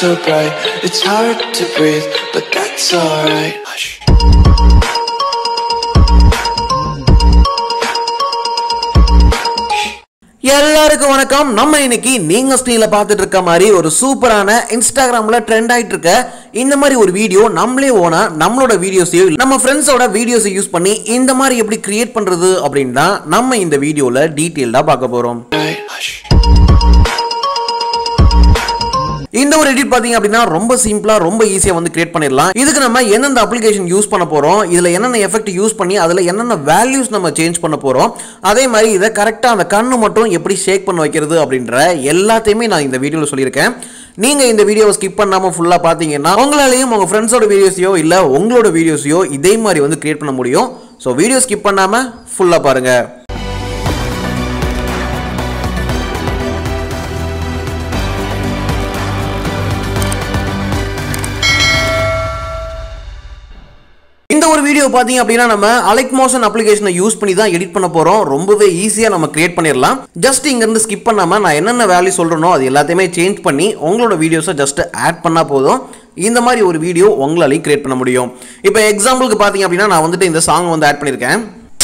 so bright, it's hard to breathe, but that's alright. Hush. எல்லாருக்கும் வணக்கம் நம்ம இன்னைக்கு நீங்க ஸ்க்ரீன்ல பார்த்துட்டு இருக்க மாதிரி ஒரு சூப்பரான இன்ஸ்டாகிராம்ல ட்ரெண்ட் ஆயிட்டு இருக்க இந்த மாதிரி ஒரு வீடியோ நம்மளே ஓனா நம்மளோட வீடியோஸையோ நம்ம ஃப்ரெண்ட்ஸோட வீடியோஸை யூஸ் பண்ணி இந்த மாதிரி எப்படி கிரியேட் பண்றது அப்படின்னு தான் நம்ம இந்த வீடியோல டீட்டெயில்டா பார்க்க போறோம் Right? Hush. இந்த ஒரு எடிட் பாத்தீங்க அப்படின்னா ரொம்ப சிம்பிளா ரொம்ப ஈஸியா வந்து கிரியேட் பண்ணிடலாம் இதுக்கு நம்ம எந்தெந்த அப்ளிகேஷன் யூஸ் பண்ண போறோம் இதுல என்னென்ன எஃபெக்ட் யூஸ் பண்ணி அதுல என்னென்ன வேல்யூஸ் நம்ம சேஞ்ச் பண்ண போறோம் அதே மாதிரி இதை கரெக்டா அந்த கண்ணு மட்டும் எப்படி ஷேக் பண்ண வைக்கிறது அப்படின்ற எல்லாத்தையுமே நான் இந்த வீடியோல சொல்லியிருக்கேன் நீங்க இந்த வீடியோவை ஸ்கிப் பண்ணாம ஃபுல்லா பாத்தீங்கன்னா உங்களாலையும் உங்க ஃப்ரெண்ட்ஸோட வீடியோஸையோ இல்ல உங்களோட வீடியோஸையோ இதே மாதிரி வந்து கிரியேட் பண்ண முடியும் ஸோ வீடியோ ஸ்கிப் பண்ணாம ஃபுல்லா பாருங்க இந்த ஒரு வீடியோ பார்த்தீங்க அப்படின்னா நம்ம அலைக் மோஷன் அப்ளிகேஷனை யூஸ் பண்ணி தான் எடிட் பண்ண போறோம் ரொம்பவே ஈஸியாக நம்ம கிரியேட் பண்ணிடலாம் ஜஸ்ட் இங்கேருந்து ஸ்கிப் பண்ணாம நான் என்னென்ன வேல்யூ சொல்றேனோ அது எல்லாத்தையுமே சேஞ்ச் பண்ணி உங்களோட வீடியோஸை ஜஸ்ட் ஆட் பண்ணால் போதும் இந்த மாதிரி ஒரு வீடியோ உங்களாலையும் கிரியேட் பண்ண முடியும் இப்போ எக்ஸாம்பிளுக்கு பார்த்தீங்க அப்படின்னா நான் வந்துட்டு இந்த சாங் வந்து ஆட் பண்ணியிருக்கேன்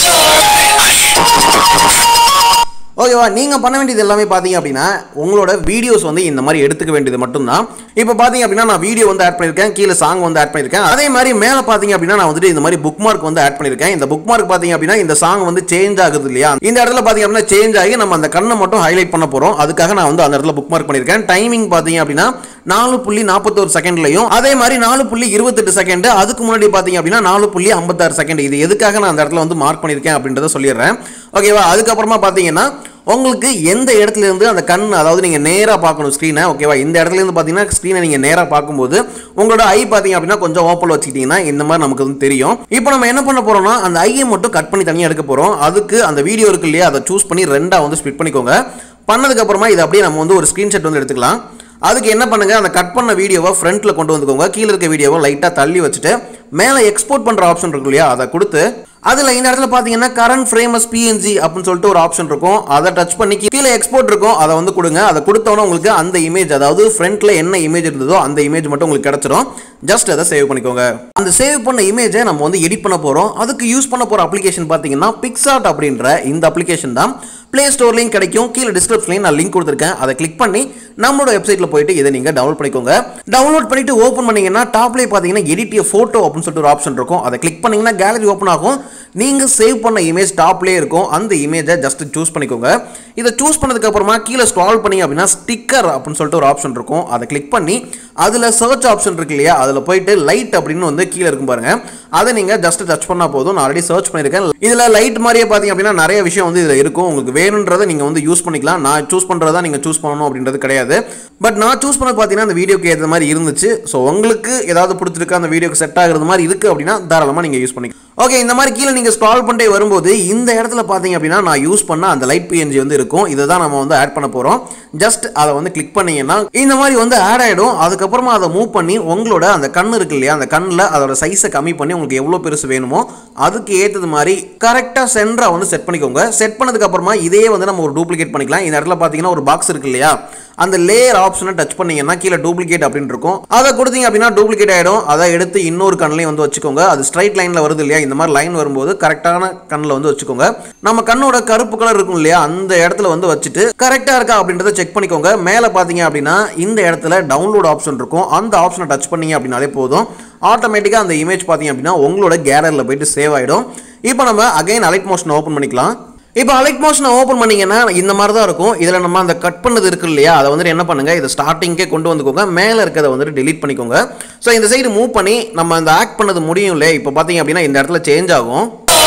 ஓகேவா நீங்கள் பண்ண வேண்டியது எல்லாமே பார்த்தீங்க அப்படின்னா உங்களோட வீடியோஸ் வந்து இந்த மாதிரி எடுத்துக்க வேண்டியது மட்டும்தான் இப்போ பார்த்தீங்க அப்படின்னா நான் வீடியோ வந்து ஆட் பண்ணியிருக்கேன் கீழே சாங் வந்து ஆட் பண்ணியிருக்கேன் அதே மாதிரி மேலே பார்த்தீங்க அப்படின்னா நான் வந்துட்டு இந்த மாதிரி புக் மார்க் வந்து ஆட் பண்ணியிருக்கேன் இந்த புக் மார்க் பார்த்தீங்க அப்படின்னா இந்த சாங் வந்து சேஞ்ச் ஆகுது இல்லையா இந்த இடத்துல பார்த்தீங்க அப்படின்னா சேஞ்ச் ஆகி நம்ம அந்த கண்ணை மட்டும் ஹைலைட் பண்ண போகிறோம் அதுக்காக நான் வந்து அந்த இடத்துல புக் மார்க் பண்ணியிருக்கேன் டைமிங் பார்த்தீங்க அப்படின்னா நாலு புள்ளி நாற்பத்தோரு செகண்ட்லையும் அதே மாதிரி நாலு புள்ளி இருபத்தெட்டு செகண்ட் அதுக்கு முன்னாடி பார்த்தீங்க அப்படின்னா நாலு புள்ளி ஐம்பத்தாறு செகண்ட் இது எதுக்காக நான் அந்த இடத்துல வந்து மார்க் பண்ணியிருக்கேன் அப்படின்றத சொல்லிடுறேன் ஓகேவா அதுக்கப்புறமா பார்த்தீங்கன்னா உங்களுக்கு எந்த இடத்துல இருந்து அந்த கண் அதாவது நீங்கள் நேராக பார்க்கணும் ஸ்க்ரீனை ஓகேவா இந்த இடத்துல இருந்து பார்த்தீங்கன்னா ஸ்க்ரீனை நீங்கள் நேராக பார்க்கும்போது உங்களோட ஐ பார்த்தீங்க அப்படின்னா கொஞ்சம் ஓப்பனில் வச்சுக்கிட்டீங்கன்னா இந்த மாதிரி நமக்கு வந்து தெரியும் இப்போ நம்ம என்ன பண்ண போறோம்னா அந்த ஐயை மட்டும் கட் பண்ணி தனியாக எடுக்க போகிறோம் அதுக்கு அந்த வீடியோ இருக்கு இல்லையா அதை சூஸ் பண்ணி ரெண்டாக வந்து ஸ்பிட் பண்ணிக்கோங்க பண்ணதுக்கு அப்புறமா இதை அப்படியே நம்ம வந்து ஒரு ஸ்க்ரீன்ஷாட் வந்து எடுத்துக்கலாம் அதுக்கு என்ன பண்ணுங்க அந்த கட் பண்ண வீடியோவை ஃப்ரண்ட்ல கொண்டு வந்துக்கோங்க கீழே இருக்க வீடியோவை லைட்டாக தள்ளி வச்சுட்டு மேலே எக்ஸ்போர்ட் பண்ணுற ஆப்ஷன் இருக்கு இல்லையா அதை கொடுத்து அதில் இந்த இடத்துல பார்த்தீங்கன்னா கரண்ட் ஃப்ரேமஸ் பிஎன்ஜி அப்படின்னு சொல்லிட்டு ஒரு ஆப்ஷன் இருக்கும் அதை டச் பண்ணி கீழே எக்ஸ்போர்ட் இருக்கும் அதை வந்து கொடுங்க அதை கொடுத்தோன்னே உங்களுக்கு அந்த இமேஜ் அதாவது ஃப்ரண்ட்ல என்ன இமேஜ் இருந்ததோ அந்த இமேஜ் மட்டும் உங்களுக்கு கிடைச்சிரும் ஜஸ்ட் அதை சேவ் பண்ணிக்கோங்க அந்த சேவ் பண்ண இமேஜை நம்ம வந்து எடிட் பண்ண போகிறோம் அதுக்கு யூஸ் பண்ண போகிற அப்ளிகேஷன் பார்த்தீங்கன்னா பிக்சார்ட் அப்படின்ற இந்த அப்ளிகேஷன் தான் ப்ளே ஸ்டோர்லையும் கிடைக்கும் கீழே டிஸ்கிரிப்ஷன்லையும் நான் லிங்க் கொடுத்துருக்கேன் அதை கிளிக் பண்ணி நம்மளோட வெப்சைட்டில் போயிட்டு இதை நீங்கள் டவுன்லோட் பண்ணிக்கோங்க டவுன்லோட் பண்ணிட்டு ஓப்பன் பண்ணீங்கன்னா டாப்லேயே பார்த்தீங்கன்னா எடிட் ஃபோட்டோ அப்படின்னு சொல்லிட்டு ஒரு ஆப்ஷன் இருக்கும் அதை கிளிக் பண்ணீங்கன்னா கேலரி ஓப்பன் ஆகும் நீங்கள் சேவ் பண்ண இமேஜ் டாப்லேயே இருக்கும் அந்த இமேஜை ஜஸ்ட் சூஸ் பண்ணிக்கோங்க இதை சூஸ் பண்ணதுக்கு அப்புறமா கீழே ஸ்க்ரால் பண்ணீங்க அப்படின்னா ஸ்டிக்கர் அப்படின்னு சொல்லிட்டு ஒரு ஆப்ஷன் இருக்கும் அதை கிளிக் பண்ணி அதில் சர்ச் ஆப்ஷன் இருக்கு இல்லையா அதில் போயிட்டு லைட் அப்படின்னு வந்து கீழே இருக்கும் பாருங்க அதை நீங்கள் ஜஸ்ட் டச் பண்ணால் போதும் நான் ஆல்ரெடி சர்ச் பண்ணியிருக்கேன் இதில் லைட் மாதிரியே பார்த்தீங்க அப்படின்னா நிறைய விஷயம் வந்து இதில் இருக்கும் உங்களுக்கு வேணுன்றதை நீங்கள் வந்து யூஸ் பண்ணிக்கலாம் நான் சூஸ் பண்ணுறதா நீங்கள் சூஸ் பண்ணணும் அப்படின்றது கிடையாது பட் நான் சூஸ் பண்ணது பார்த்தீங்கன்னா அந்த வீடியோக்கு ஏற்ற மாதிரி இருந்துச்சு ஸோ உங்களுக்கு ஏதாவது பிடிச்சிருக்கு அந்த வீடியோக்கு செட் ஆகுறது மாதிரி இருக்குது அப்படின்னா தாராளமாக நீங்கள் யூஸ் பண்ணிக்கலாம் ஓகே இந்த மாதிரி கீழே நீங்கள் ஸ்க்ரால் பண்ணிட்டே வரும்போது இந்த இடத்துல பார்த்தீங்க அப்படின்னா நான் யூஸ் பண்ண அந்த லைட் பிஎன்ஜி வந்து இருக்கும் இதை தான் நம்ம வந்து ஆட் பண்ண போகிறோம் ஜஸ்ட் அதை வந்து கிளிக் பண்ணீங்கன்னா இந்த மாதிரி வந்து ஆட் ஆகிடும் அதுக்கப்புறமா அதை மூவ் பண்ணி உங்களோட அந்த கண் இருக்கு இல்லையா அந்த கண்ணில் அதோட சைஸை கம்மி பண்ணி உங்களுக்கு எவ்வளோ பெருசு வேணுமோ அதுக்கு ஏற்றது மாதிரி கரெக்டாக சென்டராக வந்து செட் பண்ணிக்கோங்க செட் பண்ணதுக்கு அப்புறமா இதே வந்து நம்ம ஒரு டூப்ளிகேட் பண்ணிக்கலாம் இந்த இடத்துல பார்த்தீங்கன்னா ஒரு பாக்ஸ் இருக்கு இல்லையா அந்த லேயர் ஆப்ஷனை டச் பண்ணீங்கன்னா கீழே டூப்ளிகேட் அப்படின்னு இருக்கும் அதை கொடுத்தீங்க அப்படின்னா டூப்ளிகேட் ஆகிடும் அதை எடுத்து இன்னொரு கண்ணையும் வந்து வச்சுக்கோங்க அது ஸ்ட்ரைட் லைனில் வருது இல்லையா இந்த மாதிரி லைன் வரும்போது கரெக்டான கண்ணில் வந்து வச்சுக்கோங்க நம்ம கண்ணோட கருப்பு கலர் இருக்கும் இல்லையா அந்த இடத்துல வந்து வச்சுட்டு கரெக்டாக இருக்கா அப்படின்றத செக் பண்ணிக்கோங்க மேலே பார்த்தீங்க அப்படின்னா இந்த இடத்துல டவுன்லோட் ஆப்ஷன் இருக்கும் அந்த ஆப்ஷனை டச் பண்ணீங்க அப்படின்னாலே போதும் ஆட்டோமேட்டிக்காக அந்த இமேஜ் பார்த்தீங்க அப்படின்னா உங்களோட கேலரியில் போயிட்டு சேவ் ஆகிடும் இப்போ நம்ம அகைன் அலைட் மோஷனை ஓப்பன் பண்ணிக்கலாம் இப்போ அலைட் மோஷனை ஓப்பன் பண்ணீங்கன்னா இந்த மாதிரி தான் இருக்கும் இதில் நம்ம அந்த கட் பண்ணது இருக்கு இல்லையா அதை வந்துட்டு என்ன பண்ணுங்க இதை ஸ்டார்டிங்கே கொண்டு வந்துக்கோங்க மேலே இருக்கிறத வந்துட்டு delete பண்ணிக்கோங்க ஸோ இந்த சைடு மூவ் பண்ணி நம்ம அந்த ஆக்ட் பண்ணது முடியும் இல்லையா இப்போ பார்த்தீங்க அப்படின்னா இந்த இடத்துல சேஞ்ச் ஆகும்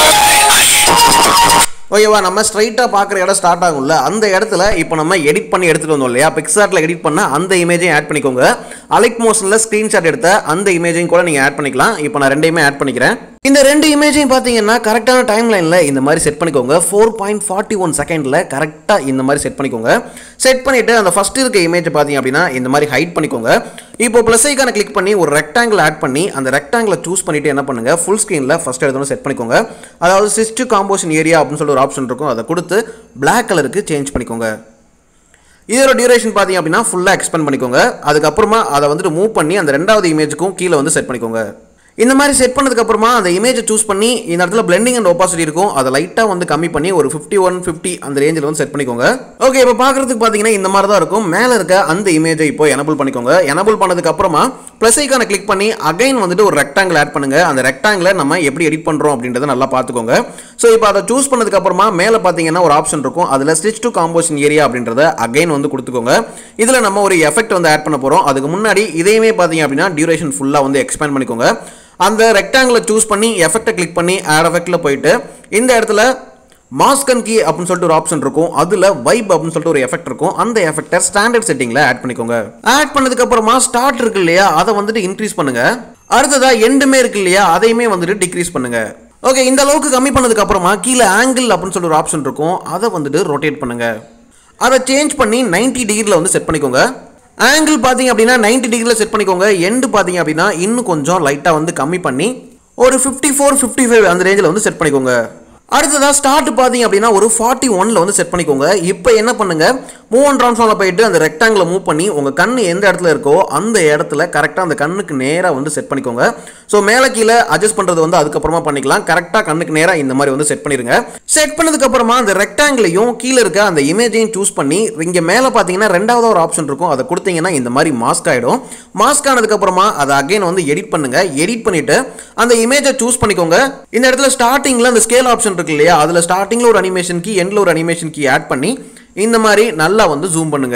ஓகேவா நம்ம ஸ்ட்ரைட்டாக பார்க்குற இடம் ஸ்டார்ட் ஆகும்ல அந்த இடத்துல இப்போ நம்ம எடிட் பண்ணி எடுத்துகிட்டு வந்தோம் இல்லையா பிக்சார்ட்டில் எடிட் பண்ண அந்த இமேஜையும் ஆட் பண்ணிக்கோங்க அலைக் மோஷனில் ஸ்க்ரீன்ஷாட் எடுத்த அந்த இமேஜையும் கூட நீங்கள் ஆட் பண்ணிக்கலாம் இப்போ நான் ரெண்டையுமே ஆட் பண்ணிக்கிறேன் இந்த ரெண்டு இமேஜையும் பார்த்தீங்கன்னா கரெக்டான டைம் லைனில் இந்த மாதிரி செட் பண்ணிக்கோங்க ஃபோர் பாயிண்ட் ஃபார்ட்டி ஒன் செகண்டில் கரெக்டாக இந்த மாதிரி செட் பண்ணிக்கோங்க செட் பண்ணிவிட்டு அந்த ஃபஸ்ட் இருக்க இமேஜ் பார்த்தீங்க அப்படின்னா இந்த மாதிரி ஹைட் பண்ணிக்கோங்க இப்போ ப்ளஸ் ஐக்கான கிளிக் பண்ணி ஒரு ரெக்டாங்கிள் ஆட் பண்ணி அந்த ரெக்டாங்கிளை சூஸ் பண்ணிவிட்டு என்ன பண்ணுங்கள் ஃபுல் ஸ்க்ரீனில் ஃபஸ்ட் எடுத்தோன்னு செட் பண்ணிக்கோங்க அதாவது சிஸ்ட் காம்போஷன் ஏரியா அப்படின்னு சொல்லி ஒரு ஆப்ஷன் இருக்கும் அதை கொடுத்து Black கலருக்கு சேஞ்ச் பண்ணிக்கோங்க இதோட டியூரேஷன் பார்த்தீங்க அப்படின்னா ஃபுல்லாக எக்ஸ்பெண்ட் பண்ணிக்கோங்க அதுக்கப்புறமா அதை வந்துட்டு மூவ் பண்ணி அந்த ரெண்டாவது இமேஜுக்கும் கீழே வந்து செட் பண்ணிக்கோங்க இந்த மாதிரி செட் பண்ணதுக்கு அப்புறமா அந்த இமேஜை சூஸ் பண்ணி இந்த இடத்துல பிளெண்டிங் அண்ட் ஒப்பாசிட்டி இருக்கும் அதை லைட்டாக வந்து கம்மி பண்ணி ஒரு ஃபிஃப்டி ஒன் ஃபிஃப்டி அந்த ரேஞ்சில் வந்து செட் பண்ணிக்கோங்க ஓகே இப்போ பார்க்குறதுக்கு பார்த்தீங்கன்னா இந்த மாதிரி தான் இருக்கும் மேலே இருக்க அந்த இமேஜை இப்போ எனபிள் பண்ணிக்கோங்க எனபிள் பண்ணதுக்கு அப்புறமா ப்ளஸ் ஐக்கான கிளிக் பண்ணி அகைன் வந்துட்டு ஒரு ரெக்டாங்கிள் ஆட் பண்ணுங்க அந்த ரெக்டாங்கிளை நம்ம எப்படி எடிட் பண்ணுறோம் அப்படின்றத நல்லா பார்த்துக்கோங்க ஸோ இப்போ அதை சூஸ் பண்ணதுக்கு அப்புறமா மேலே பார்த்தீங்கன்னா ஒரு ஆப்ஷன் இருக்கும் அதில் ஸ்டிச் டு காம்போசிஷன் ஏரியா அப்படின்றத அகைன் வந்து கொடுத்துக்கோங்க இதில் நம்ம ஒரு எஃபெக்ட் வந்து ஆட் பண்ண போகிறோம் அதுக்கு முன்னாடி இதையுமே பார்த்தீங்க அப்படின்னா டியூரேஷன் ஃபுல்லாக வந்து எக்ஸ்பேண்ட் பண்ணிக்கோங்க அந்த ரெக்டாங்கிளை சூஸ் பண்ணி எஃபெக்ட்டை கிளிக் பண்ணி ஆட் எஃபெக்ட்டில் போயிட்டு இந்த இடத்துல மாஸ்கன் கீ அப்படின்னு சொல்லிட்டு ஒரு ஆப்ஷன் இருக்கும் அதில் வைப் அப்படின்னு சொல்லிட்டு ஒரு எஃபெக்ட் இருக்கும் அந்த எஃபெக்டை ஸ்டாண்டர்ட் செட்டிங்கில் ஆட் பண்ணிக்கோங்க ஆட் பண்ணதுக்கு அப்புறமா ஸ்டார்ட் இருக்கு இல்லையா அதை வந்துட்டு இன்க்ரீஸ் பண்ணுங்க அடுத்ததா எண்டுமே இருக்கு இல்லையா அதையுமே வந்துட்டு டிக்ரீஸ் பண்ணுங்க ஓகே இந்த அளவுக்கு கம்மி பண்ணதுக்கு அப்புறமா கீழே ஆங்கிள் அப்படின்னு சொல்லிட்டு ஒரு ஆப்ஷன் இருக்கும் அதை வந்துட்டு ரொட்டேட் பண்ணுங்க அதை சேஞ்ச் பண்ணி 90 டிகிரியில் வந்து செட் பண்ணிக்கோங்க ஆங்கிள் பார்த்தீங்க அப்படின்னா 90 டிகிரியில் செட் பண்ணிக்கோங்க எண்டு பார்த்தீங்க அப்படின்னா இன்னும் கொஞ்சம் லைட்டாக வந்து கம்மி பண்ணி ஒரு ஃபிஃப்டி ஃபோர் ஃபிஃப்டி ஃபைவ் அந்த ரேஞ்சில் வந்து செட் பண்ணிக்கோங்க அடுத்ததா ஸ்டார்ட் பார்த்தீங்க அப்படின்னா ஒரு ஃபார்ட்டி ஒன்ல வந்து செட் பண்ணிக்கோங்க இப்போ என்ன பண்ணுங்க மூவ் அண்ட் ட்ரான்ஸ்ஃபார்மில் போயிட்டு அந்த ரெக்டாங்கில் மூவ் பண்ணி உங்கள் கண் எந்த இடத்துல இருக்கோ அந்த இடத்துல கரெக்டாக அந்த கண்ணுக்கு நேராக வந்து செட் பண்ணிக்கோங்க ஸோ மேலே கீழே அட்ஜஸ்ட் பண்ணுறது வந்து அதுக்கப்புறமா பண்ணிக்கலாம் கரெக்டாக கண்ணுக்கு நேராக இந்த மாதிரி வந்து செட் பண்ணிடுங்க செட் பண்ணதுக்கு அப்புறமா அந்த ரெக்டாங்கிளையும் கீழே இருக்க அந்த இமேஜையும் சூஸ் பண்ணி இங்கே மேலே பார்த்தீங்கன்னா ரெண்டாவது ஒரு ஆப்ஷன் இருக்கும் அதை கொடுத்தீங்கன்னா இந்த மாதிரி மாஸ்க் ஆகிடும் மாஸ்க் ஆனதுக்கு அப்புறமா அதை அகைன் வந்து எடிட் பண்ணுங்க எடிட் பண்ணிட்டு அந்த இமேஜை சூஸ் பண்ணிக்கோங்க இந்த இடத்துல ஸ்டார்டிங்கில் அந்த ஸ்கேல் ஆப்ஷன் இருக்கு இல்லையா அதில் ஸ்டார்டிங்கில் ஒரு அனிமேஷன் கீ எண்டில் ஒரு அனிமேஷன் கீ ஆட் பண்ணி இந்த மாதிரி நல்லா வந்து ஜூம் பண்ணுங்க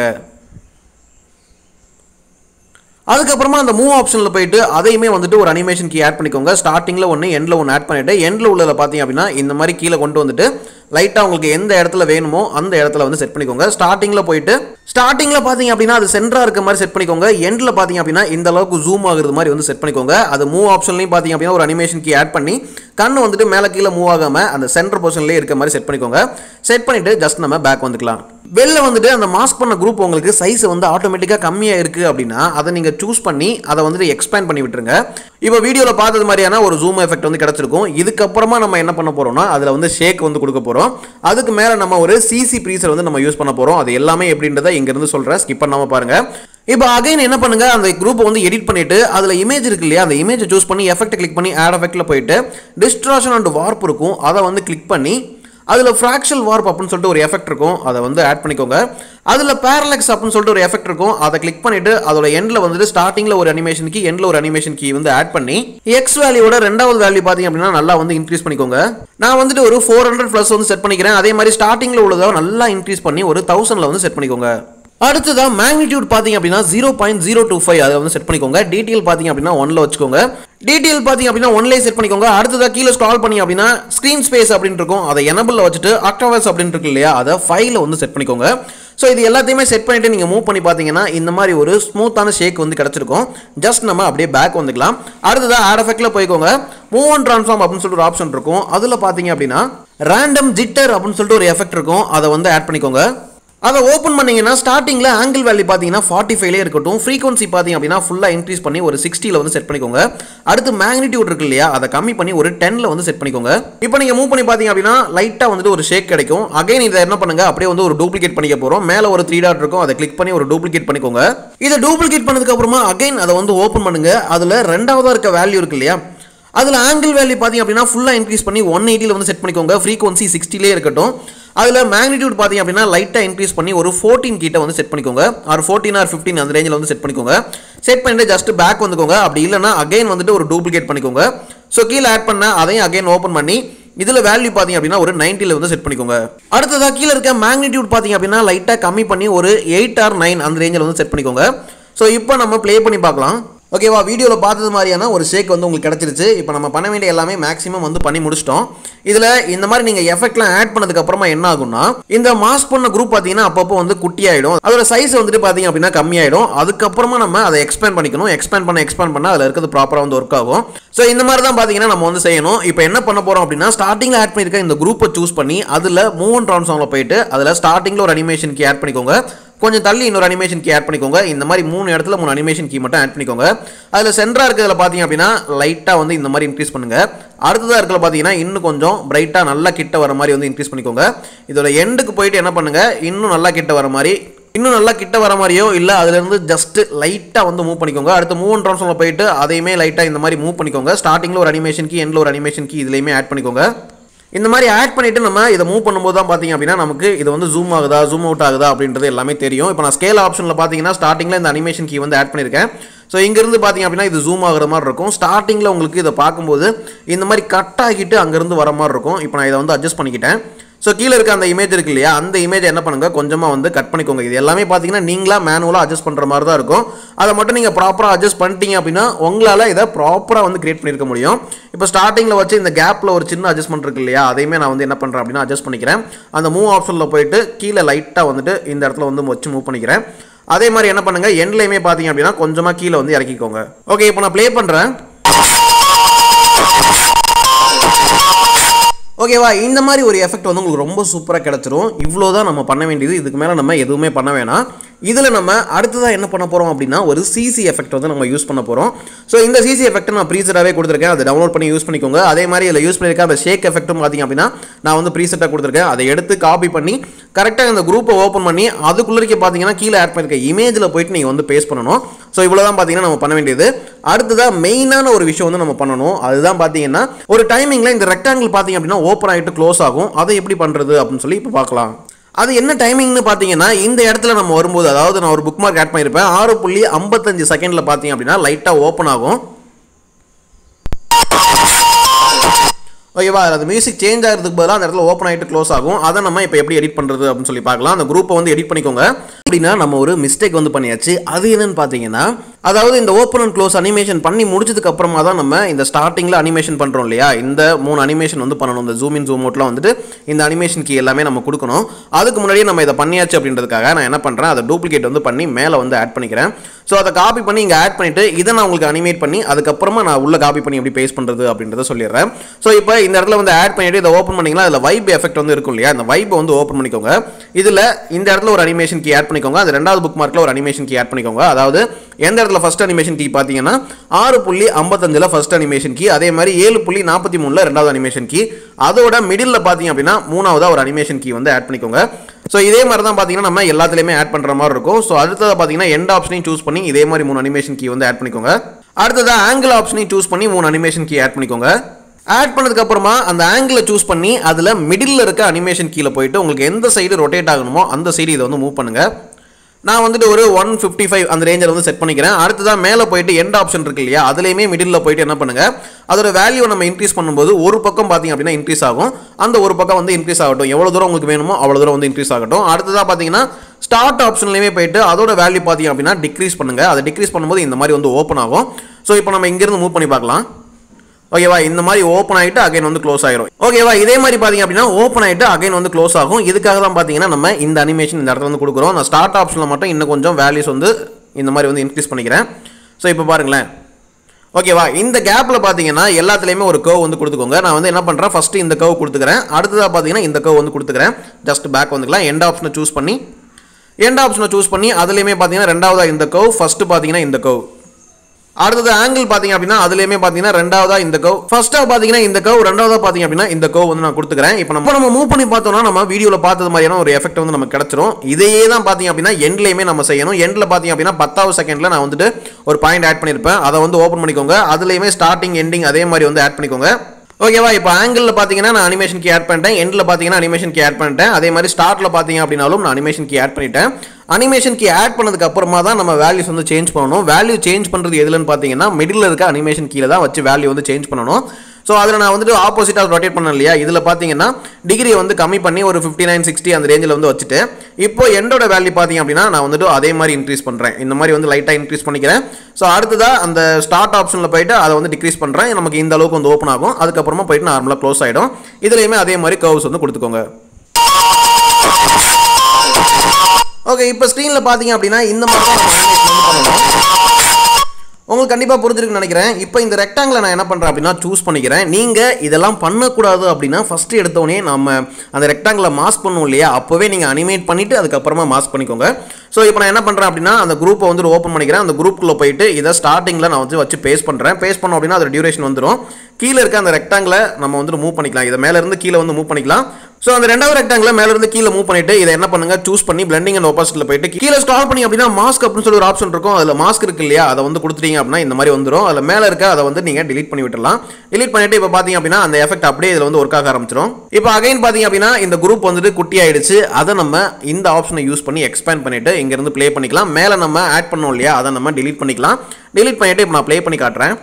அதுக்கப்புறமா அந்த மூவ் ஆப்ஷனில் போயிட்டு அதையுமே வந்துட்டு ஒரு அனிமேஷன் கீ ஆட் பண்ணிக்கோங்க ஸ்டார்டிங்கில் ஒன்று எண்டில் ஒன்று ஆட் பண்ணிவிட்டு எண்டில் உள்ளதில் பார்த்தீங்க அப்படின்னா இந்த மாதிரி கீழே கொண்டு வந்துட்டு லைட்டாக உங்களுக்கு எந்த இடத்துல வேணுமோ அந்த இடத்துல வந்து செட் பண்ணிக்கோங்க ஸ்டார்டிங்கில் போயிட்டு ஸ்டார்டிங்கில் பார்த்தீங்க அப்படின்னா அது சென்டராக இருக்க மாதிரி செட் பண்ணிக்கோங்க எண்டில் பார்த்தீங்க அப்படின்னா இந்த அளவுக்கு ஜூம் ஆகுறது மாதிரி வந்து செட் பண்ணிக்கோங்க அது மூவ் ஆப்ஷன்லையும் பார்த்தீங்க அப்படின்னா ஒரு அனிமேஷன் கீ ஆட் பண்ணி கண்ணு வந்துட்டு மேலே கீழே மூவ் ஆகாமல் அந்த சென்டர் பொசிஷன்லேயே இருக்க மாதிரி செட் பண்ணிக்கோங்க செட் பண்ணிவிட்டு ஜஸ்ட் நம்ம பேக் வந்துக்கலாம் வெளில வந்துட்டு அந்த மாஸ்க் பண்ண குரூப் உங்களுக்கு சைஸ் வந்து ஆட்டோமேட்டிக்காக கம்மியாக இருக்குது அப்படின்னா அதை நீங்கள் சூஸ் பண்ணி அதை வந்துட்டு எக்ஸ்பேண்ட் பண்ணி விட்டுருங்க இப்போ வீடியோவில் பார்த்தது மாதிரியான ஒரு ஜூம் எஃபெக்ட் வந்து கிடச்சிருக்கும் இதுக்கப்புறமா நம்ம என்ன பண்ண போகிறோம்னா அதில் வந்து ஷேக் வந்து கொடுக்க போகிறோம் அதுக்கு மேலே நம்ம ஒரு சிசி ப்ரீசர் வந்து நம்ம யூஸ் பண்ண போகிறோம் அது எல்லாமே எப்படின்றத இங்கேருந்து சொல்கிறேன் ஸ்கிப் பண்ணாமல் பாருங்கள் இப்போ அகைன் என்ன பண்ணுங்க அந்த குரூப்பை வந்து எடிட் பண்ணிட்டு அதில் இமேஜ் இருக்கு இல்லையா அந்த இமேஜை சூஸ் பண்ணி எஃபெக்ட் கிளிக் பண்ணி ஆட் எஃபெக்ட்டில் போயிட்டு டிஸ்ட்ராக்ஷன் அண்ட் வார்ப் இருக்கும் அதை வந்து கிளிக் பண்ணி அதில் ஃப்ராக்ஷல் வார்ப் அப்படின்னு சொல்லிட்டு ஒரு எஃபெக்ட் இருக்கும் அதை வந்து ஆட் பண்ணிக்கோங்க அதில் பேரலெக்ஸ் அப்படின்னு சொல்லிட்டு ஒரு எஃபெக்ட் இருக்கும் அதை கிளிக் பண்ணிட்டு அதோட எண்டில் வந்துட்டு ஸ்டார்டிங்கில் ஒரு அனிமேஷன் கீ எண்டில் ஒரு அனிமேஷன் கீ வந்து ஆட் பண்ணி எக்ஸ் வேல்யூவோட ரெண்டாவது வேல்யூ பார்த்தீங்க அப்படின்னா நல்லா வந்து இன்க்ரீஸ் பண்ணிக்கோங்க நான் வந்துட்டு ஒரு ஃபோர் ஹண்ட்ரட் ப்ளஸ் வந்து செட் பண்ணிக்கிறேன் அதே மாதிரி ஸ்டார்டிங்கில் உள்ளதை நல்லா இன்க்ரீஸ் பண்ணி ஒரு தௌசண்டில் வந்து செட் பண்ணிக்கோங்க அடுத்ததா மேக்னிடியூட் பார்த்தீங்க அப்படின்னா zero point zero two five அதை வந்து செட் பண்ணிக்கோங்க டீட்டெயில் பார்த்தீங்க அப்படின்னா ஒன்ல வச்சுக்கோங்க டீட்டெயில் பார்த்தீங்க அப்படின்னா ஒன்லேயே செட் பண்ணிக்கோங்க அடுத்ததா கீழே ஸ்க்ரால் பண்ணி அப்படின்னா ஸ்க்ரீன் ஸ்பேஸ் அப்படின்னு இருக்கும் அதை எனபிளில் வச்சுட்டு ஆக்டாவர்ஸ் அப்படின்னு இருக்கு இல்லையா அதை ஃபைல வந்து செட் பண்ணிக்கோங்க ஸோ இது எல்லாத்தையுமே செட் பண்ணிட்டு நீங்கள் மூவ் பண்ணி பார்த்தீங்கன்னா இந்த மாதிரி ஒரு ஸ்மூத்தான ஷேக் வந்து கிடச்சிருக்கும் ஜஸ்ட் நம்ம அப்படியே பேக் வந்துக்கலாம் அடுத்ததா ஆட் எஃபெக்டில் போய்க்கோங்க மூவ் அண்ட் ட்ரான்ஸ்ஃபார்ம் அப்படின்னு சொல்லிட்டு ஒரு ஆப்ஷன் இருக்கும் அதில் பார்த்தீங்க அப்படின்னா ரேண்டம் ஜிட்டர் அப்படின்னு சொல்லிட்டு ஒரு எஃபெக்ட் இருக்கும் அதை வந்து ஆட் பண்ணிக்கோங்க அதை ஓப்பன் பண்ணீங்கன்னா ஸ்டார்டிங்கில் ஆங்கிள் வேல்யூ பார்த்தீங்கன்னா ஃபார்ட்டி ஃபைவ்லே இருக்கட்டும் ஃப்ரீக்வன்சி பார்த்தீங்க அப்படின்னா ஃபுல்லாக இன்க்ரீஸ் பண்ணி ஒரு சிக்ஸ்டியில் வந்து செட் பண்ணிக்கோங்க அடுத்து மேக்னிடியூட் இருக்கு இல்லையா அதை கம்மி பண்ணி ஒரு டென்னில் வந்து செட் பண்ணிக்கோங்க இப்போ நீங்கள் மூவ் பண்ணி பார்த்தீங்க அப்படின்னா லைட்டாக வந்துட்டு ஒரு ஷேக் கிடைக்கும் அகைன் இதை என்ன பண்ணுங்க அப்படியே வந்து ஒரு டூப்ளிகேட் பண்ணிக்க போகிறோம் மேலே ஒரு த்ரீ டாட் இருக்கும் அதை கிளிக் பண்ணி ஒரு டூப்ளிகேட் பண்ணிக்கோங்க இதை டூப்ளிகேட் பண்ணதுக்கு அப்புறமா அகைன் அதை வந்து ஓப்பன் பண்ணுங்க அதில் ரெண்டாவதாக இருக்க வேல்யூ இருக்கு இல்லையா அதில் ஆங்கிள் வேல்யூ பார்த்தீங்க அப்படின்னா ஃபுல்லாக இன்க்ரீஸ் பண்ணி ஒன் எயிட்டியில் வந்து செட் பண்ணிக்கோங்க ஃப்ரீக்வன்சி சிக்ஸ்டிலே இருக்கட்டும் அதில் மேக்னிடியூட் பார்த்தீங்க அப்படின்னா லைட்டாக இன்க்ரீஸ் பண்ணி ஒரு ஃபோர்டீன் கிட்ட வந்து செட் பண்ணிக்கோங்க ஆர் ஃபோர்டீன் ஆர் ஃபிஃப்டீன் அந்த ரேஞ்சில் வந்து செட் பண்ணிக்கோங்க செட் பண்ணிட்டு ஜஸ்ட் பேக் வந்துக்கோங்க அப்படி இல்லைன்னா அகைன் வந்துட்டு ஒரு டூப்ளிகேட் பண்ணிக்கோங்க ஸோ கீழே ஆட் பண்ண அதையும் அகைன் ஓப்பன் பண்ணி இதில் வேல்யூ பார்த்தீங்க அப்படின்னா ஒரு 90 வந்து செட் பண்ணிக்கோங்க அடுத்ததாக கீழே இருக்க மேக்னிடியூட் பார்த்தீங்க அப்படின்னா லைட்டாக கம்மி பண்ணி ஒரு எயிட் ஆர் நைன் அந்த ரேஞ்சில் வந்து செட் பண்ணிக்கோங்க ஸோ இப்போ நம்ம ப்ளே பண்ணி பார்க்கலாம் ஓகேவா வீடியோவில் பார்த்தது மாதிரியான ஒரு ஷேக் வந்து உங்களுக்கு கிடச்சிருச்சு இப்போ நம்ம பண்ண வேண்டிய எல்லாமே மேக்ஸிமம் வந்து பண்ணி முடிச்சிட்டோம் இதில் இந்த மாதிரி நீங்கள் எஃபெக்ட்லாம் ஆட் பண்ணதுக்கு அப்புறமா என்ன ஆகும்னா இந்த மாஸ்க் பண்ண குரூப் பார்த்தீங்கன்னா அப்பப்போ வந்து குட்டியாயிடும் அதோட சைஸ் வந்துட்டு பார்த்தீங்க அப்படின்னா கம்மியாயிடும் அதுக்கப்புறமா நம்ம அதை எக்ஸ்பேண்ட் பண்ணிக்கணும் எக்ஸ்பேண்ட் பண்ண எக்ஸ்பேண்ட் பண்ண அதில் இருக்கிறது ப்ராப்பராக வந்து ஒர்க் ஆகும் ஸோ இந்த மாதிரி தான் பார்த்தீங்கன்னா நம்ம வந்து செய்யணும் இப்போ என்ன பண்ண போகிறோம் அப்படின்னா ஸ்டார்டிங்கில் ஆட் பண்ணியிருக்க இந்த குரூப்பை சூஸ் பண்ணி அதில் மூவ் அண்ட் ட்ரான்ஸ்ஃபார்மில் போயிட்டு அதில் ஸ்டார்டிங்கில் ஒரு அனிமேஷன் கீ ஆட் பண்ணிக்கோங்க கொஞ்சம் தள்ளி இன்னொரு அனிமேஷன் கீ ஆட் பண்ணிக்கோங்க இந்த மாதிரி மூணு இடத்துல மூணு அனிமேஷன் கீ மட்டும் ஆட் பண்ணிக்கோங்க அதில் சென்டராக இருக்கிறதுல பார்த்தீங்க அப்படின்னா லைட்டாக வந்து இந்த மாதிரி இன்க்ரீஸ் பண்ணுங்க அடுத்ததாக இருக்கிற பார்த்தீங்கன்னா இன்னும் கொஞ்சம் பிரைட்டாக நல்லா கிட்ட வர மாதிரி வந்து இன்க்ரீஸ் பண்ணிக்கோங்க இதோட எண்டுக்கு போயிட்டு என்ன பண்ணுங்க இன்னும் நல்லா கிட்ட வர மாதிரி இன்னும் நல்லா கிட்ட வர மாதிரியோ இல்லை அதுலேருந்து ஜஸ்ட் லைட்டாக வந்து மூவ் பண்ணிக்கோங்க அடுத்து மூவ் அண்ட் ட்ரான்ஸ்ஃபார்மில் போயிட்டு அதையுமே லைட்டாக இந்த மாதிரி மூவ் பண்ணிக்கோங்க ஸ்டார்டிங்கில் ஒரு அனிமேஷன் கீ எண்டில் ஒரு அனிமேஷன் கீ இதுலையுமே ஆட் பண்ணிக்கோங்க இந்த மாதிரி ஆட் பண்ணிட்டு நம்ம இதை மூவ் பண்ணும்போது தான் பார்த்தீங்க அப்படின்னா நமக்கு இது வந்து ஜூம் ஆகுதா ஜூம் அவுட் ஆகுதா அப்படின்றது எல்லாமே தெரியும் இப்போ நான் ஸ்கேல் ஆப்ஷனில் பார்த்தீங்கன்னா ஸ்டார்டிங்கில் இந்த அனிமேஷன் கீ வந்து ஆட் பண்ணியிருக்கேன் ஸோ இங்கேருந்து பார்த்தீங்க அப்படின்னா இது ஜூம் ஆகுற மாதிரி இருக்கும் ஸ்டார்டிங்கில் உங்களுக்கு இதை பார்க்கும்போது இந்த மாதிரி கட் ஆகிட்டு அங்கேருந்து வர மாதிரி இருக்கும் இப்போ நான் இதை வந்து அட்ஜஸ்ட் பண்ணிக்கிட்டேன் ஸோ கீழே இருக்க அந்த இமேஜ் இருக்கு இல்லையா அந்த இமேஜ் என்ன பண்ணுங்க கொஞ்சமாக வந்து கட் பண்ணிக்கோங்க இது எல்லாமே பார்த்தீங்கன்னா நீங்களா மேனுவலாக அட்ஜஸ்ட் பண்ணுற மாதிரி தான் இருக்கும் அதை மட்டும் நீங்கள் ப்ராப்பராக அட்ஜஸ்ட் பண்ணிட்டீங்க அப்படின்னா உங்களால் இதை ப்ராப்பராக வந்து கிரியேட் பண்ணியிருக்க முடியும் இப்போ ஸ்டார்டிங்கில் வச்சு இந்த கேப்பில் ஒரு சின்ன அட்ஜஸ்ட்மெண்ட் இருக்கு இல்லையா அதையுமே நான் வந்து என்ன பண்ணுறேன் அப்படின்னா அட்ஜஸ்ட் பண்ணிக்கிறேன் அந்த மூவ் ஆப்ஷனில் போயிட்டு கீழே லைட்டாக வந்துட்டு இந்த இடத்துல வந்து வச்சு மூவ் பண்ணிக்கிறேன் அதே மாதிரி என்ன பண்ணுங்க எண்ட்லையுமே பார்த்தீங்க அப்படின்னா கொஞ்சமாக கீழே வந்து இறக்கிக்கோங்க ஓகே இப்போ நான் ப்ளே பண்ணுறேன் ஓகேவா இந்த மாதிரி ஒரு எஃபெக்ட் வந்து உங்களுக்கு ரொம்ப சூப்பராக கிடச்சிரும் இவ்வளோ தான் நம்ம பண்ண வேண்டியது இதுக்கு மேலே நம்ம எதுவுமே பண்ண வேணாம் இதில் நம்ம அடுத்ததாக என்ன பண்ண போகிறோம் அப்படின்னா ஒரு சிசி எஃபெக்ட் வந்து நம்ம யூஸ் பண்ண போகிறோம் ஸோ இந்த சிசி எஃபெக்ட் நான் ப்ரீசெட்டாகவே கொடுத்துருக்கேன் அதை டவுன்லோட் பண்ணி யூஸ் பண்ணிக்கோங்க அதே மாதிரி இதில் யூஸ் பண்ணியிருக்க அந்த ஷேக் எஃபெக்ட்டும் பார்த்தீங்க அப்படின்னா நான் வந்து ப்ரீசெட்டாக கொடுத்துருக்கேன் அதை எடுத்து காப்பி பண்ணி கரெக்டாக இந்த குரூப்பை ஓப்பன் பண்ணி அதுக்குள்ளே பார்த்தீங்கன்னா கீழே ஆட் பண்ணியிருக்க இமேஜில் போயிட்டு நீங்கள் வந்து பேஸ்ட் பண்ணணும் ஸோ இவ்வளோ தான் பார்த்தீங்கன்னா நம்ம பண்ண வேண்டியது அடுத்ததாக மெயினான ஒரு விஷயம் வந்து நம்ம பண்ணணும் அதுதான் பார்த்தீங்கன்னா ஒரு டைமிங்கில் இந்த ரெக்டாங்கிள் பார்த்தீங்க அப்படின்னா ஓப்பன் ஆகிட்டு க்ளோஸ் ஆகும் அதை எப்படி பண்ணுறது அப்படின்னு சொல்லி இப்போ பார்க்கலாம் அது என்ன டைமிங்னு பார்த்தீங்கன்னா இந்த இடத்துல நம்ம வரும்போது அதாவது நான் ஒரு புக் மார்க் ஆட் பண்ணியிருப்பேன் ஆறு புள்ளி ஐம்பத்தஞ்சு செகண்டில் பார்த்தீங்க அப்படின்னா லைட்டாக ஓப்பன் ஆகும் ஓகேவா அது மியூசிக் சேஞ்ச் ஆகிறதுக்கு பதிலாக அந்த இடத்துல ஓப்பன் ஆகிட்டு க்ளோஸ் ஆகும் அதை நம்ம இப்போ எப்படி எடிட் பண்ணுறது அப்படின்னு சொல்லி பார்க்கலாம் அந்த குரூப்பை வந்து எடிட் பண்ணிக்கோங்க அப்படின்னா நம்ம ஒரு மிஸ்டேக் வந்து பண்ணியாச்சு அது என்னன்னு பார்த்தீங்கன்னா அதாவது இந்த ஓப்பன் அண்ட் க்ளோஸ் அனிமேஷன் பண்ணி முடிச்சதுக்கு அப்புறமா தான் நம்ம இந்த ஸ்டார்டிங்கில் அனிமேஷன் பண்ணுறோம் இல்லையா இந்த மூணு அனிமேஷன் வந்து பண்ணணும் இந்த ஜூம் இன் ஜூம் அவுட்லாம் வந்துட்டு இந்த அனிமேஷன் கீ எல்லாமே நம்ம கொடுக்கணும் அதுக்கு முன்னாடியே நம்ம இதை பண்ணியாச்சு அப்படின்றதுக்காக நான் என்ன பண்ணுறேன் அதை டூப்ளிகேட் வந்து பண்ணி மேலே வந்து ஆட் பண்ணிக்கிறேன் ஸோ அதை காப்பி பண்ணி இங்கே ஆட் பண்ணிவிட்டு இதை நான் உங்களுக்கு அனிமேட் பண்ணி அதுக்கப்புறமா நான் உள்ள காப்பி பண்ணி எப்படி பேஸ்ட் பண்ணுறது அப்படின்றத சொல்லிடுறேன் ஸோ இப்போ இந்த இடத்துல வந்து ஆட் பண்ணிட்டு இதை ஓப்பன் பண்ணிங்கன்னா அதில் வைப் எஃபெக்ட் வந்து இருக்கும் இல்லையா அந்த வைப்பை வந்து ஓப்பன் பண்ணிக்கோங்க இதில் இந்த இடத்துல ஒரு அனிமேஷன் கீ ஆட் பண்ணிக்கோங்க அது ரெண்டாவது புக் மார்க்கில் ஒரு அனிமேஷன் கீ ஆட் பண்ணிக்கோங்க அதாவது எந்த இடத்துல ஃபர்ஸ்ட் அனிமேஷன் கீ பார்த்தீங்கன்னா ஆறு புள்ளி ஐம்பத்தஞ்சில் ஃபர்ஸ்ட் அனிமேஷன் கீ அதே மாதிரி ஏழு புள்ளி நாற்பத்தி மூணில் ரெண்டாவது அனிமேஷன் கீ அதோட மிடில் பார்த்தீங்க அப்படின்னா மூணாவதாக ஒரு அனிமேஷன் கீ வந்து ஆட் பண்ணிக்கோங்க ஸோ இதே மாதிரி தான் பார்த்தீங்கன்னா நம்ம எல்லாத்துலேயுமே ஆட் பண்ணுற மாதிரி இருக்கும் ஸோ அடுத்ததாக பார்த்தீங்கன்னா எண்ட் ஆப்ஷனையும் சூஸ் பண்ணி இதே மாதிரி மூணு அனிமேஷன் கீ வந்து ஆட் பண்ணிக்கோங்க அடுத்ததாக ஆங்கிள் ஆப்ஷனையும் சூஸ் பண்ணி மூணு அனிமேஷன் கீ ஆட் பண்ணிக்கோங்க ஆட் பண்ணதுக்கு அப்புறமா அந்த ஆங்கிளை சூஸ் பண்ணி அதில் மிடில் இருக்க அனிமேஷன் கீழே போயிட்டு உங்களுக்கு எந்த சைடு ரொட்டேட் ஆகணுமோ அந்த சைடு இதை வந்து மூவ் பண்ணுங்க நான் வந்துட்டு ஒரு ஒன் ஃபிஃப்டி ஃபைவ் அந்த ரேஞ்சர் வந்து செட் பண்ணிக்கிறேன் அடுத்ததாக மேலே போயிட்டு எண்ட் ஆப்ஷன் இருக்கு இல்லையா அதுலேயுமே மிடில் போயிட்டு என்ன பண்ணுங்க அதோட வேல்யூ நம்ம இன்க்ரீஸ் பண்ணும்போது ஒரு பக்கம் பார்த்தீங்க அப்படின்னா இன்க்ரீஸ் ஆகும் அந்த ஒரு பக்கம் வந்து இன்க்ரீஸ் ஆகட்டும் எவ்வளோ தூரம் உங்களுக்கு வேணுமோ அவ்வளோ தூரம் வந்து இன்க்ரீஸ் ஆகட்டும் அடுத்ததாக பார்த்தீங்கன்னா ஸ்டார்ட் ஆப்ஷன்லையுமே போயிட்டு அதோட வேல்யூ பார்த்தீங்க அப்படின்னா டிக்ரீஸ் பண்ணுங்க அதை டிக்ரீஸ் பண்ணும்போது இந்த மாதிரி வந்து ஓப்பன் ஆகும் ஸோ இப்போ நம்ம இங்கேருந்து மூவ் பண்ணி பார்க்கலாம் ஓகேவா இந்த மாதிரி ஓப்பன் ஆகிட்டு அகைன் வந்து க்ளோஸ் ஆயிரும் ஓகேவா இதே மாதிரி பார்த்தீங்க அப்படின்னா ஓப்பன் ஆகிட்டு அகைன் வந்து க்ளோஸ் ஆகும் இதுக்காக தான் பார்த்தீங்கன்னா நம்ம இந்த அனிமேஷன் இந்த இடத்துல வந்து கொடுக்குறோம் அந்த ஸ்டார்ட் ஆப்ஷனில் மட்டும் இன்னும் கொஞ்சம் வேல்யூஸ் வந்து இந்த மாதிரி வந்து இன்க்ரீஸ் பண்ணிக்கிறேன் ஸோ இப்போ பாருங்களேன் ஓகேவா இந்த கேப்பில் பார்த்தீங்கன்னா எல்லாத்துலேயுமே ஒரு கர்வ் வந்து கொடுத்துக்கோங்க நான் வந்து என்ன பண்ணுறேன் ஃபஸ்ட்டு இந்த கர்வ் கொடுத்துக்கிறேன் அடுத்ததாக பார்த்தீங்கன்னா இந்த கர்வ் வந்து கொடுத்துக்கிறேன் ஜஸ்ட் பேக் வந்துக்கலாம் எண்ட் ஆப்ஷனை சூஸ் பண்ணி எண்ட் ஆப்ஷனை சூஸ் பண்ணி அதுலேயுமே பார்த்தீங்கன்னா ரெண்டாவதாக இந்த கர்வ் ஃபஸ்ட்டு பார்த்தீங்கன்னா இந்த கர்வ் அடுத்தது ஆங்கிள் பார்த்தீங்க அப்படின்னா அதுலேயுமே பார்த்தீங்கன்னா ரெண்டாவதா இந்த கவ் ஃபர்ஸ்ட்டாக பார்த்தீங்கன்னா இந்த கவ் ரெண்டாவதா பார்த்தீங்க அப்படின்னா இந்த கவ் வந்து நான் கொடுத்துக்கிறேன் இப்போ நம்ம நம்ம மூவ் பண்ணி பார்த்தோம்னா நம்ம வீடியோவில் பார்த்தது மாதிரியான ஒரு எஃபெக்ட் வந்து நமக்கு கிடச்சிரும் இதையே தான் பார்த்தீங்க அப்படின்னா எண்ட்லேயுமே நம்ம செய்யணும் எண்டில் பார்த்தீங்க அப்படின்னா பத்தாவது செகண்டில் நான் வந்துட்டு ஒரு பாயிண்ட் ஆட் பண்ணியிருப்பேன் அதை வந்து ஓப்பன் பண்ணிக்கோங்க அதுலேயுமே ஸ்டார்டிங் எண்டிங் அதே மாதிரி வந்து ஆட் பண்ணிக்கோங்க ஓகேவா இப்போ ஆங்கிளில் பார்த்தீங்கன்னா நான் அனிமேஷன் கீ ஆட் பண்ணிட்டேன் எண்டில் பார்த்தீங்கன்னா அனிமேஷன் கீ ஆட் பண்ணிட்டேன் அதே மாதிரி ஸ்டார்ட்டில் பார்த்தீங்க அப்படின்னாலும் நான் அனிமேஷன் கீ ஆட் பண்ணிட்டேன் அனிமேஷன் கீ ஆட் பண்ணதுக்கு அப்புறமா தான் நம்ம வேல்யூஸ் வந்து சேஞ்ச் பண்ணணும் வேல்யூ சேஞ்ச் பண்ணுறது எதுலன்னு பார்த்தீங்கன்னா மிடில் இருக்க அனிமேஷன் கீழே தான் வச்சு வேல்யூ வந்து சேஞ்ச் பண்ணணும் ஸோ அதில் நான் வந்துட்டு ஆப்போசிட்டாக ரொட்டேட் பண்ணேன் இல்லையா இதில் பார்த்தீங்கன்னா டிகிரி வந்து கம்மி பண்ணி ஒரு ஃபிஃப்டி நைன் சிக்ஸ்டி அந்த ரேஞ்சில் வந்து வச்சுட்டு இப்போ எண்டோட வேல்யூ பார்த்தீங்க அப்படின்னா நான் வந்துட்டு அதே மாதிரி இன்க்ரீஸ் பண்ணுறேன் இந்த மாதிரி வந்து லைட்டாக இன்க்ரீஸ் பண்ணிக்கிறேன் ஸோ அடுத்ததாக அந்த ஸ்டார்ட் ஆப்ஷனில் போயிட்டு அதை வந்து டிக்ரீஸ் பண்ணுறேன் நமக்கு இந்த அளவுக்கு வந்து ஓப்பன் ஆகும் அதுக்கப்புறமா போயிட்டு நார்மலாக க்ளோஸ் ஆகிடும் இதுலேயுமே அதே மாதிரி கர்வ்ஸ் வந்து கொடுத்துக்கோங்க ஓகே இப்போ ஸ்க்ரீனில் பார்த்தீங்க அப்படின்னா இந்த மாதிரி தான் நம்ம animation வந்து பண்ணணும் உங்களுக்கு கண்டிப்பாக புரிஞ்சிருக்குன்னு நினைக்கிறேன் இப்போ இந்த ரெக்டாங்கில் நான் என்ன பண்ணுறேன் அப்படின்னா சூஸ் பண்ணிக்கிறேன் நீங்கள் இதெல்லாம் பண்ணக்கூடாது அப்படின்னா ஃபஸ்ட்டு எடுத்தோடனே நம்ம அந்த ரெக்டாங்கில் மாஸ்க் பண்ணுவோம் இல்லையா அப்போவே நீங்கள் அனிமேட் பண்ணிவிட்டு அதுக்கப்புறமா மாஸ்க் பண்ணிக்கோங்க ஸோ இப்போ நான் என்ன பண்ணுறேன் அப்படின்னா அந்த குரூப்பை வந்து ஓப்பன் பண்ணிக்கிறேன் அந்த குரூப்புக்குள்ளே போயிட்டு இதை ஸ்டார்டிங்கில் நான் வந்து வச்சு பேஸ்ட் பண்ணுறேன் பேஸ்ட் பண்ணோம் அப்படின்னா அதோட டியூரேஷன் வந்துடும் கீழே இருக்க அந்த ரெக்டாங்கில் நம்ம வந்துட்டு மூவ் பண்ணிக்கலாம் இதை மேலே இருந்து கீழே வந்து மூவ் பண்ணிக்கலாம் ஸோ அந்த ரெண்டாவது ரெக்டாங்கில் மேல இருந்து கீழே மூவ் பண்ணிட்டு இதை என்ன பண்ணுங்க சூஸ் பண்ணி பிளண்டிங் அண்ட் ஒப்பாசிட்டியில் போயிட்டு கீழே ஸ்க்ரால் பண்ணி அப்படின்னா மாஸ்க் அப்படின்னு சொல்லி ஒரு ஆப்ஷன் இருக்கும் அதில் மாஸ்க் இருக்கு இல்லையா அதை வந்து கொடுத்துட்டீங்க அப்படின்னா இந்த மாதிரி வந்துடும் அதில் மேலே இருக்க அதை வந்து நீங்கள் delete பண்ணி விட்டுறலாம் delete பண்ணிட்டு இப்போ பார்த்தீங்க அப்படின்னா அந்த எஃபெக்ட் அப்படியே இதில் வந்து ஒர்க் ஆக ஆரம்பிச்சிடும் இப்போ அகைன் பார்த்தீங்க அப்படின்னா இந்த குரூப் வந்துட்டு குட்டி ஆயிடுச்சு அதை நம்ம இந்த ஆப்ஷனை யூஸ் பண்ணி எக்ஸ்பேண்ட் பண்ணிட்டு இங்கேருந்து ப்ளே பண்ணிக்கலாம் மேலே நம்ம ஆட் பண்ணோம் இல்லையா அதை நம்ம delete பண்ணிக்கலாம் delete பண்ணிட்டு இப்போ நான் ப்ளே பண்ணி காட்டுறேன்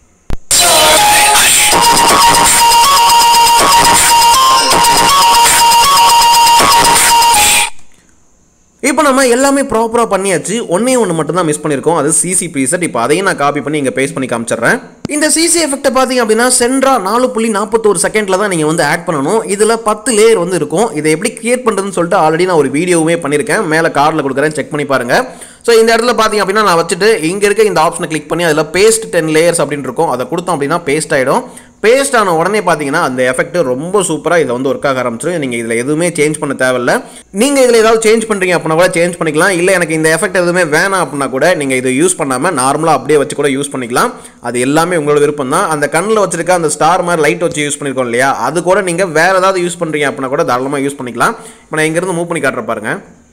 இப்போ நம்ம எல்லாமே ப்ராப்பராக பண்ணியாச்சு ஒன்னே ஒன்று மட்டும் தான் மிஸ் பண்ணியிருக்கோம் அது சிசி ப்ரீசெட் இப்போ அதையும் நான் காப்பி பண்ணி இங்கே பேஸ்ட் பண்ணி காமிச்சிடுறேன் இந்த சிசி எஃபெக்ட்டை பார்த்தீங்க அப்படின்னா சென்ட்ரா நாலு புள்ளி நாற்பத்தோரு செகண்டில் தான் நீங்கள் வந்து ஆட் பண்ணணும் இதில் பத்து லேயர் வந்து இருக்கும் இதை எப்படி கிரியேட் பண்ணுறதுன்னு சொல்லிட்டு ஆல்ரெடி நான் ஒரு வீடியோவுமே பண்ணியிருக்கேன் மேலே கார்டில் கொடுக்குறேன் செக் பண்ணி பாருங்கள் ஸோ இந்த இடத்துல பார்த்தீங்க அப்படின்னா நான் வச்சுட்டு இங்கே இருக்க இந்த ஆப்ஷனை கிளிக் பண்ணி அதில் பேஸ்ட் டென் லேயர்ஸ் அப்படின்னு இருக்கும் அதை கொடுத்தோம் அப்படின்னா பேஸ்ட் ஆகிடும் பேஸ்ட் ஆன உடனே பார்த்தீங்கன்னா அந்த எஃபெக்ட் ரொம்ப சூப்பராக இதை வந்து ஒர்க் ஆக ஆரம்பிச்சிடும் நீங்கள் இதில் எதுவுமே சேஞ்ச் பண்ண தேவையில்ல நீங்கள் இதில் ஏதாவது சேஞ்ச் பண்ணுறீங்க அப்படின்னா கூட சேஞ்ச் பண்ணிக்கலாம் இல்லை எனக்கு இந்த எஃபெக்ட் எதுவுமே வேணாம் அப்படின்னா கூட நீங்கள் இதை யூஸ் பண்ணாமல் நார்மலாக அப்படியே வச்சு கூட யூஸ் பண்ணிக்கலாம் அது எல்லாமே உங்களோட விருப்பம் தான் அந்த கண்ணில் வச்சிருக்க அந்த ஸ்டார் மாதிரி லைட் வச்சு யூஸ் பண்ணியிருக்கோம் இல்லையா அது கூட நீங்கள் வேறு ஏதாவது யூஸ் பண்ணுறீங்க அப்படின்னா கூட தாராளமாக யூஸ் பண்ணிக்கலாம் இப்போ நான் இங்கேருந்து மூவ் பண்ணி காட்டுற பாருங்க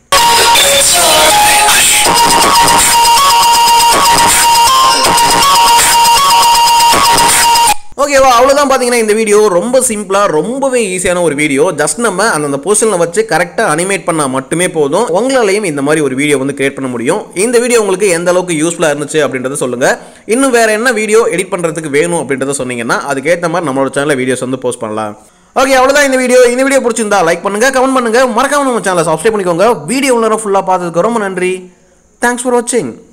ஓகேவா அவ்வளோதான் பார்த்தீங்கன்னா இந்த வீடியோ ரொம்ப சிம்பிளாக ரொம்பவே ஈஸியான ஒரு வீடியோ ஜஸ்ட் நம்ம அந்தந்த பொசிஷனில் வச்சு கரெக்டாக அனிமேட் பண்ணால் மட்டுமே போதும் உங்களாலையும் இந்த மாதிரி ஒரு வீடியோ வந்து கிரியேட் பண்ண முடியும் இந்த வீடியோ உங்களுக்கு எந்த அளவுக்கு யூஸ்ஃபுல்லாக இருந்துச்சு அப்படின்றத சொல்லுங்கள் இன்னும் வேறு என்ன வீடியோ எடிட் பண்ணுறதுக்கு வேணும் அப்படின்றத சொன்னீங்கன்னா அதுக்கேற்ற மாதிரி நம்மளோட சேனலில் வீடியோஸ் வந்து போஸ்ட் பண்ணலாம் ஓகே அவ்வளோதான் இந்த வீடியோ இந்த வீடியோ பிடிச்சிருந்தா லைக் பண்ணுங்க கமெண்ட் பண்ணுங்க மறக்காம நம்ம சேனலை சப்ஸ்கிரைப் பண்ணிக்கோங்க வீடியோ நேரம் ஃபுல்லாக பார்த்ததுக்கு ரொம்ப நன்றி தேங்க்ஸ் ஃபார் வாட்சிங்